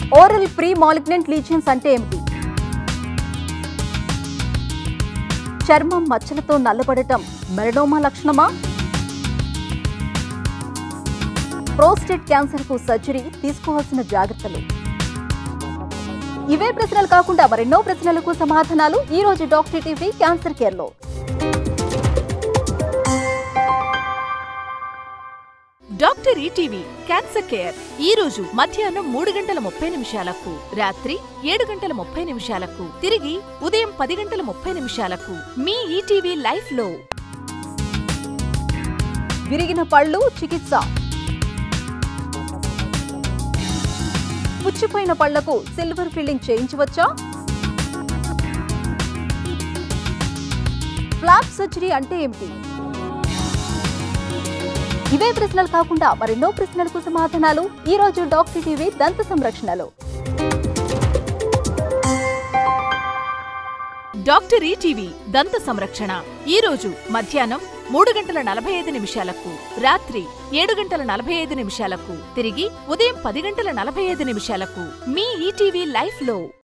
oral pre malignant లీజియన్స్ అంటే ఏమిటి చర్మం మచ్చలతో నల్లబడటం మెరడోమా లక్షణమా ప్రోస్టేట్ క్యాన్సర్ కు సర్జరీ తీసుకోవాల్సిన జాగ్రత్తలు ఇవే ప్రశ్నలు కాకుండా మరెన్నో ప్రశ్నలకు సమాధానాలు ఈ రోజు డాక్టర్ టీవీ క్యాన్సర్ కేర్ లో డాక్టర్ ఈటీవీ క్యాన్సర్ కేర్ ఈ రోజు మధ్యాహ్నం మూడు గంటల ముప్పై నిమిషాలకు రాత్రి ఏడు గంటల ముప్పై నిమిషాలకు తిరిగి ఉదయం పది గంటల ముప్పై నిమిషాలకు మీ ఈటీవీ లైఫ్ లో విరిగిన పళ్ళు చికిత్స పుచ్చిపోయిన పళ్లకు సిల్వర్ ఫిల్లింగ్ చేయించవచ్చా ఫ్లాప్ సర్జరీ అంటే ఏమిటి ఇవే ప్రశ్నలు కాకుండా మరెన్నో ప్రశ్నలకు సమాధానాలు ఈ రోజు డాక్టర్ టీవీ దంత సంరక్షణలో డాక్టర్ ఈటీవీ దంత సంరక్షణ ఈ రోజు మధ్యాహ్నం మూడు గంటల నలభై ఐదు నిమిషాలకు రాత్రి ఏడు గంటల నలభై ఐదు నిమిషాలకు తిరిగి ఉదయం పది గంటల నలభై ఐదు నిమిషాలకు మీ ఈటీవీ లైఫ్ లో